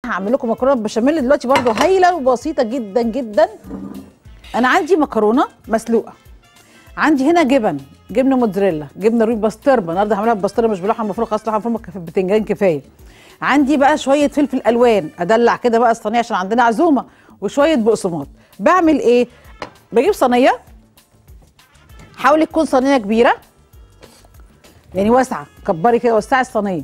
هعمل لكم مكرونه بشاميل دلوقتي برضو هايله وبسيطه جدا جدا انا عندي مكرونه مسلوقه عندي هنا جبن جبنه موتزاريلا جبنه رومي بسطرمه النهارده هعملها ببسطرمه مش بلحمه مفرومه خلاص لحمه مفرومه في البتنجان كفايه عندي بقى شويه فلفل الوان ادلع كده بقى الصينيه عشان عندنا عزومه وشويه بقسماط بعمل ايه بجيب صينيه حاولي تكون صينيه كبيره يعني واسعه كبري كده وسعي الصينيه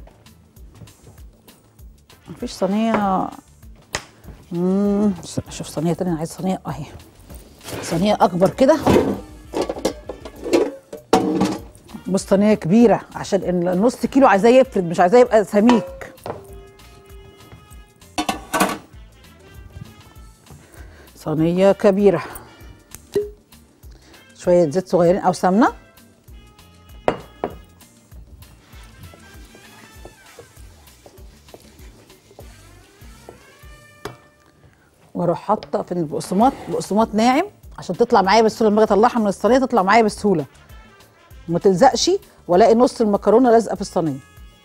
مفيش صينيه امم شوف صينيه تانية انا عايز صينيه اهي صينيه اكبر كده بص صينيه كبيره عشان النص كيلو عايزاه يفرد مش عايزاه يبقى سميك صينيه كبيره شويه زيت صغيرين او سمنه واروح حاطه في البقسماط بقسماط ناعم عشان تطلع معايا بسهوله لما اجي اطلعها من الصينيه تطلع معايا بسهوله وما تلزقش والاقي نص المكرونه لازقه في الصينيه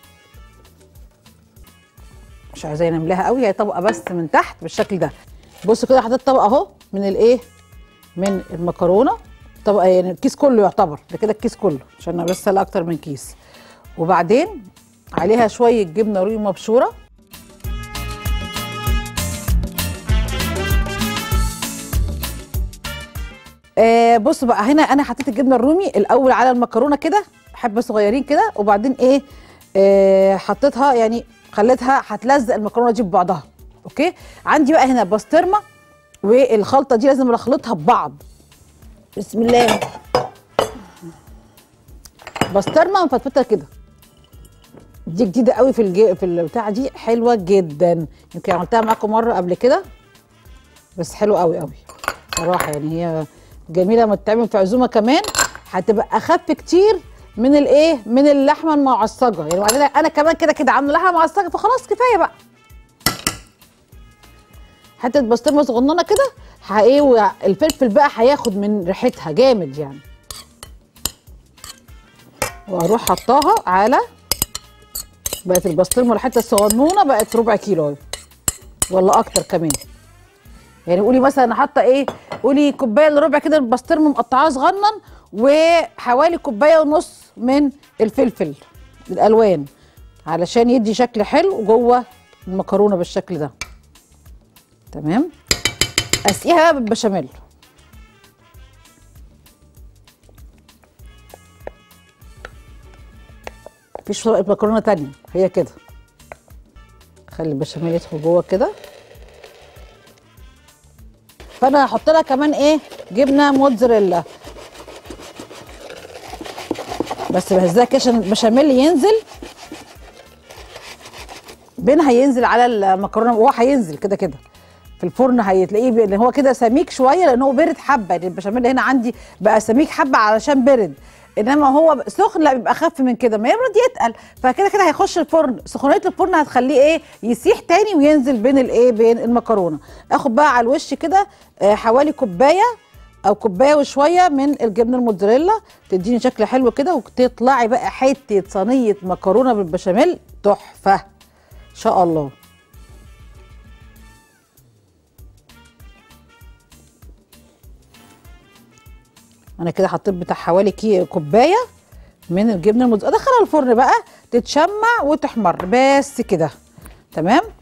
مش عايزاه نملاها قوي هي طبقه بس من تحت بالشكل ده بصوا كده حطيت طبقه اهو من الايه من المكرونه طبقه يعني الكيس كله يعتبر ده كده الكيس كله عشان انا بس اكتر من كيس وبعدين عليها شويه جبنه رومي مبشوره آه بصوا بقى هنا انا حطيت الجبنه الرومي الاول على المكرونه كده حبه صغيرين كده وبعدين ايه آه حطيتها يعني خليتها هتلزق المكرونه دي ببعضها اوكي عندي بقى هنا بسطرمه والخلطه دي لازم اخلطها ببعض بسم الله بسطرمه مفتفته كده دي جديده قوي في الج... في البتاعه دي حلوه جدا يمكن عملتها معاكم مره قبل كده بس حلوه قوي قوي صراحه يعني هي جميله لما تتعمل في عزومه كمان هتبقى اخف كتير من الايه من اللحمه المعصجه يعني وبعدين انا كمان كده كده عامله لحمه معصجه فخلاص كفايه بقى حته بسطرمه صغننه كده ايه والفلفل بقى هياخد من ريحتها جامد يعني واروح حطاها على بقت البسطرمه الحته الصغنونه بقت ربع كيلو اهي ولا اكتر كمان يعني قولي مثلا حاطه ايه قولي كوبايه الا ربع كده البسطرمه مقطعاه صغنن وحوالي كوبايه ونص من الفلفل الالوان علشان يدي شكل حلو جوه المكرونه بالشكل ده تمام اسقيها بقى بالبشاميل مفيش طبقه مكرونه تانية هي كده خلي البشاميل يدخل جوه كده فانا هحط لها كمان ايه جبنه موتزاريلا بس بهزها كده عشان البشاميل ينزل بين هينزل على المكرونه وهو هينزل كده كده في الفرن هتلاقيه لان هو كده سميك شويه لان هو برد حبه يعني البشاميل هنا عندي بقى سميك حبه علشان برد انما هو سخن لا بيبقى اخف من كده ما يبرد يتقل فكده كده هيخش الفرن سخونيه الفرن هتخليه ايه يسيح تاني وينزل بين الايه بين المكرونه اخد بقى على الوش كده آه حوالي كوبايه او كوبايه وشويه من الجبنه الموتزاريلا تديني شكل حلو كده وتطلعي بقى حته صينيه مكرونه بالبشاميل تحفه ان شاء الله انا كده حطيت بتاع حوالي كي كوبايه من الجبنه الموتزاريلا ادخلها الفرن بقى تتشمع وتحمر بس كده تمام